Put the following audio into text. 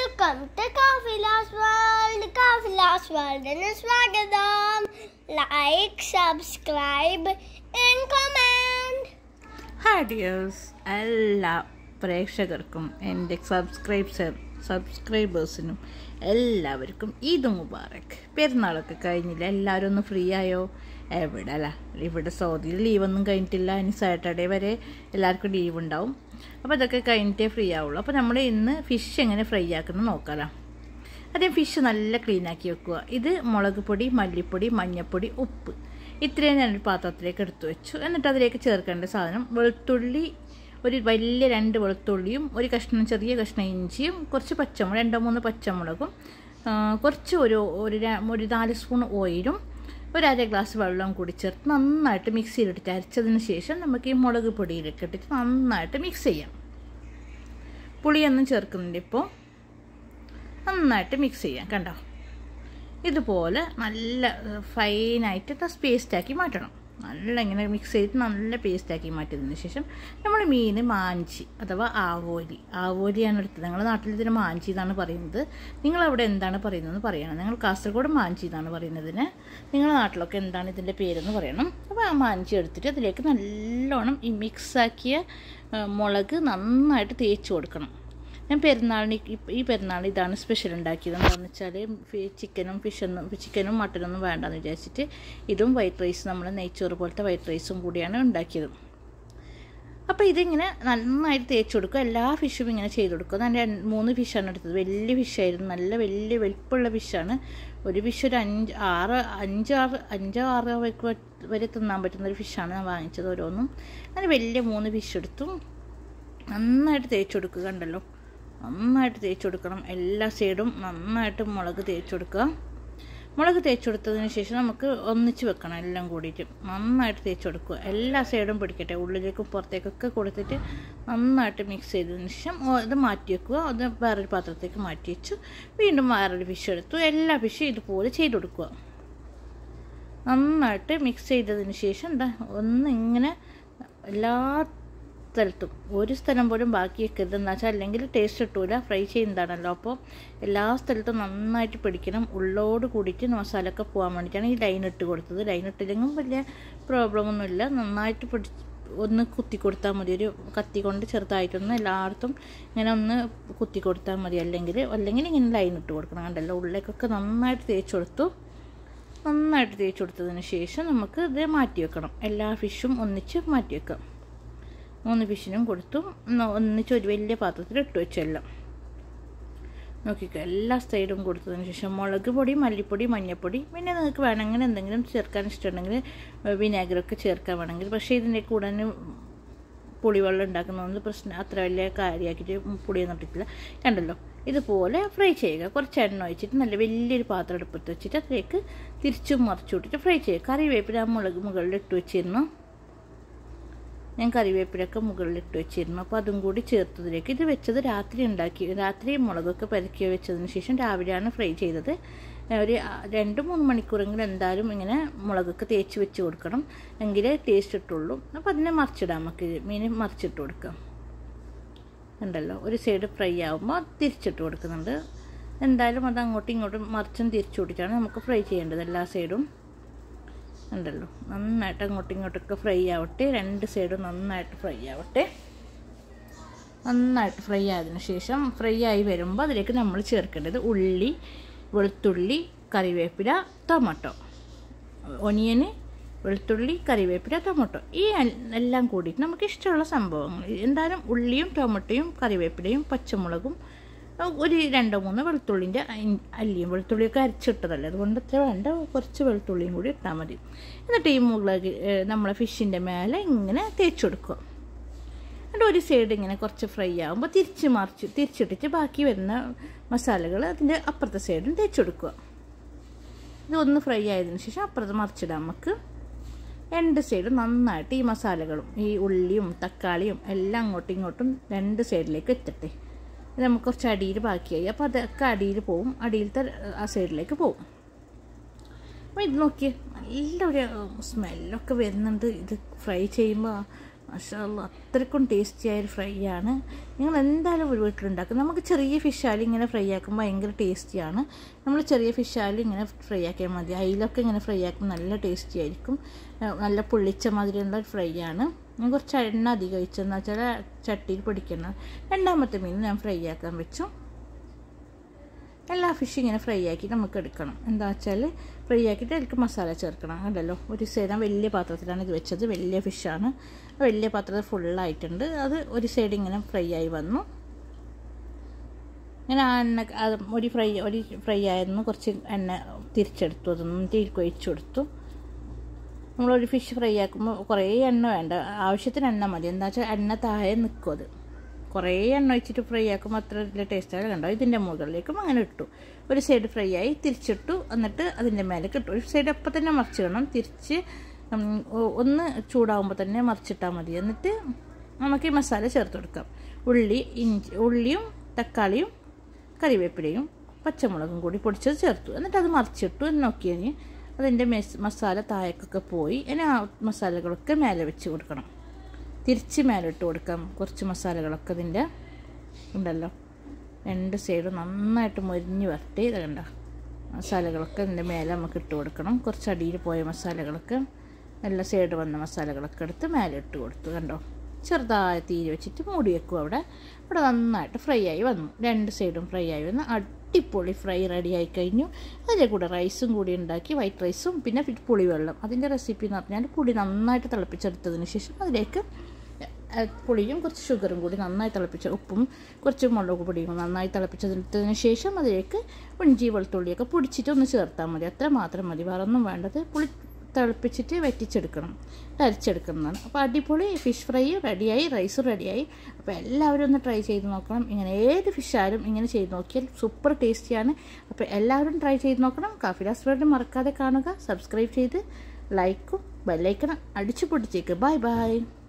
welcome to Kafila's world Kafila's വേൾഡിന് സ്വാഗതം like subscribe and comment hi dears എല്ലാ പ്രേക്ഷകർക്കും എൻ്റെ സബ്സ്ക്രൈബ്സർ സബ്സ്ക്രൈബേഴ്സിനും എല്ലാവർക്കും ഈദ് മുബാറക് പെരുന്നാളൊക്കെ കഴിഞ്ഞില്ല എല്ലാവരും ഒന്ന് ഫ്രീ ആയോ എവിടെ അല്ല ഇവിടെ സൗദിയിൽ ലീവൊന്നും കഴിഞ്ഞിട്ടില്ല ഇനി സാറ്റർഡേ വരെ എല്ലാവർക്കും ലീവ് ഉണ്ടാവും അപ്പോൾ അതൊക്കെ കഴിഞ്ഞിട്ടേ ഫ്രീ ആവുള്ളൂ അപ്പോൾ നമ്മൾ ഇന്ന് ഫിഷ് എങ്ങനെ ഫ്രൈ ആക്കുന്നത് നോക്കാലോ ആദ്യം ഫിഷ് നല്ല ക്ലീൻ ആക്കി വെക്കുക ഇത് മുളക് പൊടി മല്ലിപ്പൊടി മഞ്ഞൾപ്പൊടി ഉപ്പ് ഇത്രയും ഞാനൊരു പാത്രത്തിലേക്ക് എടുത്തു വെച്ചു എന്നിട്ട് അതിലേക്ക് ചേർക്കേണ്ട സാധനം വെളുത്തുള്ളി ഒരു വലിയ രണ്ട് വെളുത്തുള്ളിയും ഒരു കഷ്ണം ചെറിയ കഷ്ണം ഇഞ്ചിയും കുറച്ച് പച്ചമുളക് രണ്ടോ മൂന്ന് പച്ചമുളകും ആ, കുറച്ച് ഒരു ഒരു ര- ഒരു നാല് സ്പൂൺ ഓയിലും ഒരു അര ഗ്ലാസ് വെള്ളവും കൂടി ചേർത്ത് നന്നായിട്ട് മിക്സിയിലിട്ടിട്ട് അരച്ചതിന് ശേഷം നമുക്ക് ഈ മുളക് പൊടിയിലേക്ക് ഇട്ടിട്ട് നന്നായിട്ട് മിക്സ് ചെയ്യാം പുളിയൊന്നും ചേർക്കുന്നുണ്ട് ഇപ്പോൾ നന്നായിട്ട് മിക്സ് ചെയ്യാം കണ്ടോ ഇതുപോലെ നല്ല ഫൈനായിട്ട് പേസ്റ്റാക്കി മാറ്റണം നല്ല ഇങ്ങനെ മിക്സ് ചെയ്തിട്ട് നല്ല പേസ്റ്റാക്കി മാറ്റിയതിന് ശേഷം നമ്മൾ മീൻ മാഞ്ചി അഥവാ ആവോലി ആവോലിയാണ് എടുത്തത് ഞങ്ങളുടെ നാട്ടിൽ ഇതിന് മാഞ്ചി എന്നാണ് പറയുന്നത് നിങ്ങളവിടെ എന്താണ് പറയുന്നതെന്ന് പറയണം ഞങ്ങൾ കാസർഗോഡ് മാഞ്ചി എന്നാണ് പറയുന്നതിന് നിങ്ങളുടെ നാട്ടിലൊക്കെ എന്താണ് ഇതിൻ്റെ പേരെന്ന് പറയണം അപ്പോൾ ആ മാഞ്ചി എടുത്തിട്ട് അതിലേക്ക് നല്ലോണം ഈ മിക്സാക്കിയ ആ, മുളക് നന്നായിട്ട് തേച്ച് കൊടുക്കണം ഞാൻ പെരുന്നാളിന് ഈ- ഈ പെരുന്നാളിന് ഇതാണ് സ്പെഷ്യൽ ഉണ്ടാക്കിയത് എന്താണെന്ന് വെച്ചാൽ ചിക്കനും ഫിഷൊന്നും ചിക്കനും മട്ടനൊന്നും വേണ്ടെന്ന് വിചാരിച്ചിട്ട് ഇതും വൈറ്റ് റൈസ് നമ്മൾ നെയ്ച്ചോറ് പോലത്തെ വൈറ്റ് റൈസും കൂടിയാണ് ഉണ്ടാക്കിയത് അപ്പോൾ ഇതിങ്ങനെ നന്നായിട്ട് തേച്ച് കൊടുക്കുക എല്ലാ ഫിഷും ഇങ്ങനെ ചെയ്ത് കൊടുക്കുക ഞാൻ രണ്ട് മൂന്ന് ഫിഷാണ് എടുത്തത് വലിയ ഫിഷായിരുന്നു നല്ല വലിയ വലിപ്പമുള്ള ഫിഷാണ് ഒരു ഫിഷ് ഒരു അഞ്ച് ആറ് അഞ്ച് ആറ് അഞ്ചോ ആറോ വരെ- വരെ തിന്നാൻ പറ്റുന്ന ഒരു ഫിഷാണ് ഞാൻ വാങ്ങിച്ചത് ഓരോന്നും അങ്ങനെ വലിയ മൂന്ന് ഫിഷ് എടുത്തു നന്നായിട്ട് തേച്ച് കൊടുക്കുക കണ്ടല്ലോ നന്നായിട്ട് തേച്ച് കൊടുക്കണം എല്ലാ സൈഡും നന്നായിട്ട് മുളക് തേച്ച് കൊടുക്കുക മുളക് തേച്ച് കൊടുത്തതിന് ശേഷം നമുക്ക് ഒന്നിച്ച് വെക്കണം എല്ലാം കൂടിയിട്ട് നന്നായിട്ട് തേച്ച് കൊടുക്കുക എല്ലാ സൈഡും പിടിക്കട്ടെ ഉള്ളിലേക്കും പുറത്തേക്കൊക്കെ കൊടുത്തിട്ട് നന്നായിട്ട് മിക്സ് ചെയ്തതിന് ശേഷം ഓ- ഇത് മാറ്റി വെക്കുക അത് വേറൊരു പാത്രത്തേക്ക് മാറ്റി വെച്ചു വീണ്ടും വേറൊരു ഫിഷ് എടുത്തു എല്ലാ ഫിഷും ഇതുപോലെ ചെയ്ത് കൊടുക്കുക നന്നായിട്ട് മിക്സ് ചെയ്തതിന് ശേഷം എന്താ ഒന്ന് ഇങ്ങനെ എല്ലാ സ്ഥലത്തും ഒരു സ്ഥലം പോലും ബാക്കി വെക്കരുത് എന്ന് വെച്ചാൽ അല്ലെങ്കിൽ ടേസ്റ്റ് കിട്ടൂല ഫ്രൈ ചെയ്യുന്നതാണല്ലോ അപ്പോൾ എല്ലാ സ്ഥലത്തും നന്നായിട്ട് പിടിക്കണം ഉള്ളോട് കൂടിയിട്ട് മസാലയൊക്കെ പോകാൻ വേണ്ടിയിട്ടാണ് ഈ ലൈൻ ഇട്ട് കൊടുത്തത് ലൈൻ ഇട്ടില്ലെങ്കിൽ വലിയ പ്രോബ്ലം ഒന്നുമില്ല നന്നായിട്ട് പിടി ഒന്ന് കുത്തി കൊടുത്താൽ മതി ഒരു കത്തി കൊണ്ട് ചെറുതായിട്ടൊന്ന് എല്ലായിടത്തും ഇങ്ങനെ ഒന്ന് കുത്തി കൊടുത്താൽ മതി അല്ലെങ്കിൽ അല്ലെങ്കിൽ ഇങ്ങനെ ലൈൻ ഇട്ട് കൊടുക്കണം കണ്ടല്ലോ ഉള്ളിലേക്കൊക്കെ നന്നായിട്ട് തേച്ച് കൊടുത്തു നന്നായിട്ട് തേച്ച് കൊടുത്തതിന് ശേഷം നമുക്ക് ഇത് മാറ്റി വെക്കണം എല്ലാ ഫിഷും ഒന്നിച്ച് മാറ്റി വെക്കാം മൂന്ന് ഫിഷിനും കൊടുത്തു ഒന്ന് ഒന്നിച്ച് ഒരു വലിയ പാത്രത്തിൽ ഇട്ട് വെച്ചെല്ലാം നോക്കിക്കോ എല്ലാ സൈഡും കൊടുത്തതിന് ശേഷം മുളക് പൊടി മല്ലിപ്പൊടി മഞ്ഞൾപ്പൊടി പിന്നെ നിങ്ങൾക്ക് വേണമെങ്കിൽ എന്തെങ്കിലും ചേർക്കാൻ ഇഷ്ടമുണ്ടെങ്കിൽ വിനാഗിറൊക്കെ ചേർക്കാൻ വേണമെങ്കിൽ പക്ഷേ ഇതിൻ്റെ കൂടെ തന്നെ പുളിവെള്ളം ഉണ്ടാക്കുന്നതുകൊണ്ട് പ്രശ്നം അത്ര വലിയ കാര്യമാക്കിയിട്ട് പുളിയൊന്നും ഇട്ടിട്ടില്ല കണ്ടല്ലോ ഇതുപോലെ ഫ്രൈ ചെയ്യുക കുറച്ച് എണ്ണ ഒഴിച്ചിട്ട് നല്ല വലിയൊരു പാത്രം എടുപ്പത്ത് വെച്ചിട്ട് അതിലേക്ക് തിരിച്ചും മറിച്ചു വിട്ടിട്ട് ഫ്രൈ ചെയ്യുക കറിവേപ്പില ആ മുളക് മുകളിൽ ഇട്ട് വെച്ചിരുന്നു ഞാൻ കറിവേപ്പിലൊക്കെ മുകളിൽ ഇട്ട് വെച്ചിരുന്നു അപ്പോൾ അതും കൂടി ചേർത്തതിലേക്ക് ഇത് വെച്ചത് രാത്രി ഉണ്ടാക്കി രാത്രി മുളകൊക്കെ പരക്കി വെച്ചതിന് ശേഷം രാവിലെയാണ് ഫ്രൈ ചെയ്തത് ഒരു രണ്ട് മൂന്ന് മണിക്കൂറെങ്കിലും എന്തായാലും ഇങ്ങനെ മുളകൊക്കെ തേച്ച് വെച്ച് കൊടുക്കണം എങ്കിലേ ടേസ്റ്റ് ഇട്ടുള്ളൂ അപ്പോൾ അതിനെ മറിച്ചിടാം നമുക്ക് മീൻ മറിച്ചിട്ട് കൊടുക്കാം ഉണ്ടല്ലോ ഒരു സൈഡ് ഫ്രൈ ആകുമ്പോൾ തിരിച്ചിട്ട് കൊടുക്കുന്നുണ്ട് എന്തായാലും അത് അങ്ങോട്ടും ഇങ്ങോട്ടും മറിച്ചും തിരിച്ചു കൊടുത്തിട്ടാണ് നമുക്ക് ഫ്രൈ ചെയ്യേണ്ടത് എല്ലാ സൈഡും ഉണ്ടല്ലോ നന്നായിട്ട് അങ്ങോട്ടും ഇങ്ങോട്ടൊക്കെ ഫ്രൈ ആവട്ടെ രണ്ട് സൈഡും നന്നായിട്ട് ഫ്രൈ ആവട്ടെ നന്നായിട്ട് ഫ്രൈ ആയതിനു ശേഷം ഫ്രൈ ആയി വരുമ്പോൾ അതിലേക്ക് നമ്മൾ ചേർക്കേണ്ടത് ഉള്ളി വെളുത്തുള്ളി കറിവേപ്പില ടൊമാറ്റോ ഒനിയന് വെളുത്തുള്ളി കറിവേപ്പില ടൊമാറ്റോ ഈ എൽ- എല്ലാം കൂടിയിട്ട് നമുക്ക് ഇഷ്ടമുള്ള സംഭവങ്ങൾ എന്തായാലും ഉള്ളിയും ടൊമാറ്റോയും കറിവേപ്പിലയും പച്ചമുളകും ഒരു രണ്ടോ മൂന്നോ വെളുത്തുള്ളിൻ്റെ അല്ലിയും വെളുത്തുള്ളിയൊക്കെ അരച്ചിട്ടതല്ലേ അതുകൊണ്ട് ഇത്ര വേണ്ട കുറച്ച് വെളുത്തുള്ളിയും കൂടി ഇട്ടാൽ മതി എന്നിട്ട് ഈ മുളക് ഏഹ്, നമ്മളെ ഫിഷിൻ്റെ മേലെ ഇങ്ങനെ തേച്ച് കൊടുക്കുക എന്നിട്ട് ഒരു സൈഡ് ഇങ്ങനെ കുറച്ച് ഫ്രൈ ആകുമ്പോൾ തിരിച്ച് മറിച്ച് തിരിച്ചിട്ടിട്ട് ബാക്കി വരുന്ന മസാലകൾ അതിൻ്റെ അപ്പുറത്തെ സൈഡിൽ തേച്ച് കൊടുക്കുക ഇതൊന്ന് ഫ്രൈ ആയതിനു ശേഷം അപ്പുറത്ത് മറിച്ചിടാം നമുക്ക് രണ്ട് സൈഡും നന്നായിട്ട് ഈ മസാലകളും ഈ ഉള്ളിയും തക്കാളിയും എല്ലാം അങ്ങോട്ടും ഇങ്ങോട്ടും രണ്ട് സൈഡിലേക്ക് എത്തട്ടെ ഇത് നമുക്ക് കുറച്ച് അടിയിൽ ബാക്കിയായി അപ്പോൾ അതൊക്കെ അടിയിൽ പോവും അടിയിലത്തെ ആ സൈഡിലേക്ക് പോവും അപ്പോൾ ഇത് നോക്കിയേ നല്ലൊരു സ്മെല്ലൊക്കെ വരുന്നുണ്ട് ഇത് ഫ്രൈ ചെയ്യുമ്പോൾ മഷാല്ല അത്രയ്ക്കും ടേസ്റ്റി ആയൊരു ഫ്രൈ ആണ് നിങ്ങൾ എന്തായാലും ഒരു വീട്ടിലുണ്ടാക്കും നമുക്ക് ചെറിയ ഫിഷ് ആയാലും ഇങ്ങനെ ഫ്രൈ ആക്കുമ്പോൾ ഭയങ്കര ടേസ്റ്റിയാണ് നമ്മൾ ചെറിയ ഫിഷ് ആയാലും ഇങ്ങനെ ഫ്രൈ ആക്കിയാൽ മതി അയിലൊക്കെ ഇങ്ങനെ ഫ്രൈ ആക്കുമ്പോൾ നല്ല ടേസ്റ്റി ആയിരിക്കും ഏഹ് നല്ല പൊള്ളിച്ച മാതിരിയുള്ള ഒരു ഫ്രൈ ആണ് ഞാൻ കുറച്ച് എണ്ണ അധികം ഒഴിച്ചെന്ന് വെച്ചാൽ ചട്ടിയിൽ പിടിക്കണം രണ്ടാമത്തെ മീൻ ഞാൻ ഫ്രൈ ആക്കാൻ വെച്ചു എല്ലാ ഫിഷും ഇങ്ങനെ ഫ്രൈ ആക്കി നമുക്ക് എടുക്കണം എന്താ വെച്ചാൽ ഫ്രൈ ആക്കിയിട്ട് അതിലേക്ക് മസാല ചേർക്കണം അതല്ലോ ഒരു സൈഡ് വലിയ പാത്രത്തിലാണ് ഇത് വെച്ചത് വലിയ ഫിഷാണ് വലിയ പാത്രത്തിൽ ഫുള്ളായിട്ടുണ്ട് അത് ഒരു സൈഡ് ഇങ്ങനെ ഫ്രൈ ആയി വന്നു ഇങ്ങനെ ആ എണ്ണ അത് ഒരു ഫ്രൈ ഒരു ഫ്രൈ ആയിരുന്നു കുറച്ച് എണ്ണ തിരിച്ചെടുത്തു അതൊന്നും തിരിക്ക് ഒഴിച്ചു കൊടുത്തു നമ്മളൊരു ഫിഷ് ഫ്രൈ ആക്കുമ്പോൾ കുറേ എണ്ണ വേണ്ട ആവശ്യത്തിന് എണ്ണ മതി എന്താ വെച്ചാൽ എണ്ണ താഴെ നിൽക്കും അത് കുറേ എണ്ണ ഒഴിച്ചിട്ട് ഫ്രൈ ആക്കുമ്പോൾ അത്ര വലിയ ടേസ്റ്റാണ് കണ്ടോ ഇതിൻ്റെ മുകളിലേക്കും അങ്ങനെ ഇട്ടു ഒരു സൈഡ് ഫ്രൈ ആയി തിരിച്ചിട്ടു എന്നിട്ട് അതിൻ്റെ മേലേക്ക് ഇട്ടു ഒരു സൈഡ് അപ്പം തന്നെ മറിച്ചിടണം തിരിച്ച് ഉം, ഒ- ഒന്ന് ചൂടാകുമ്പോൾ തന്നെ മറിച്ചിട്ടാൽ മതി എന്നിട്ട് നമുക്ക് ഈ മസാല ചേർത്ത് കൊടുക്കാം ഉള്ളി ഇഞ്ചി ഉള്ളിയും തക്കാളിയും കറിവേപ്പിലയും പച്ചമുളകും കൂടി പൊടിച്ചത് ചേർത്തു എന്നിട്ട് അത് മറിച്ചിട്ടു നോക്കി കഴിഞ്ഞ് അതിൻ്റെ മെസ് മസാല താഴേക്കൊക്കെ പോയി ഇനി ആ മസാലകളൊക്കെ മേലെ വെച്ച് കൊടുക്കണം തിരിച്ച് മേലെ ഇട്ട് കൊടുക്കാം കുറച്ച് മസാലകളൊക്കെ ഇതിൻ്റെ ഉണ്ടല്ലോ രണ്ട് സൈഡും നന്നായിട്ട് മൊരിഞ്ഞ് വരട്ടി ഇത് കണ്ട മസാലകളൊക്കെ ഇതിൻ്റെ മേലെ നമുക്ക് ഇട്ട് കൊടുക്കണം കുറച്ച് അടിയിൽ പോയ മസാലകളൊക്കെ എല്ലാ സൈഡ് വന്ന മസാലകളൊക്കെ എടുത്ത് മേലെ ഇട്ട് കൊടുത്തു കണ്ടോ ചെറുതായ തീരി വെച്ചിട്ട് മൂടി വെക്കും അവിടെ അവിടെ നന്നായിട്ട് ഫ്രൈ ആയി വന്നു രണ്ട് സൈഡും ഫ്രൈ ആയി വന്നു അടിപൊളി ഫ്രൈ റെഡി ആയി കഴിഞ്ഞു അതിൻ്റെ കൂടെ റൈസും കൂടി ഉണ്ടാക്കി വൈറ്റ് റൈസും പിന്നെ പുളിവെള്ളം അതിൻ്റെ റെസിപ്പി എന്ന് പറഞ്ഞാൽ പുളി നന്നായിട്ട് തിളപ്പിച്ചെടുത്തതിന് ശേഷം അതിലേക്ക് അഹ് പുളിയും കുറച്ച് ഷുഗറും കൂടി നന്നായി തിളപ്പിച്ച ഉപ്പും കുറച്ച് മുളക് പൊടിയും നന്നായി തിളപ്പിച്ചെടുത്തതിന് ശേഷം അതിലേക്ക് ഇഞ്ചി വെളുത്തുള്ളിയൊക്കെ പൊടിച്ചിട്ട് ഒന്ന് ചേർത്താൽ മതി അത്ര മാത്രം മതി വേറെ ഒന്നും വേണ്ടത് പുളി തിളപ്പിച്ചിട്ട് വറ്റിച്ചെടുക്കണം അരിച്ചെടുക്കുന്നതാണ് അപ്പോൾ അടിപൊളി ഫിഷ് ഫ്രൈ റെഡിയായി റൈസും റെഡിയായി അപ്പോൾ എല്ലാവരും ഒന്ന് ട്രൈ ചെയ്ത് നോക്കണം ഇങ്ങനെ ഏത് ഫിഷ് ആയാലും ഇങ്ങനെ ചെയ്ത് നോക്കിയാൽ സൂപ്പർ ടേസ്റ്റിയാണ് അപ്പോൾ എല്ലാവരും ട്രൈ ചെയ്ത് നോക്കണം കാഫിലാസ് വേർഡ് മറക്കാതെ കാണുക സബ്സ്ക്രൈബ് ചെയ്ത് ലൈക്കും ബെല്ലൈക്കണം അടിച്ചു പൊട്ടിച്ചേക്ക് ബൈ ബൈ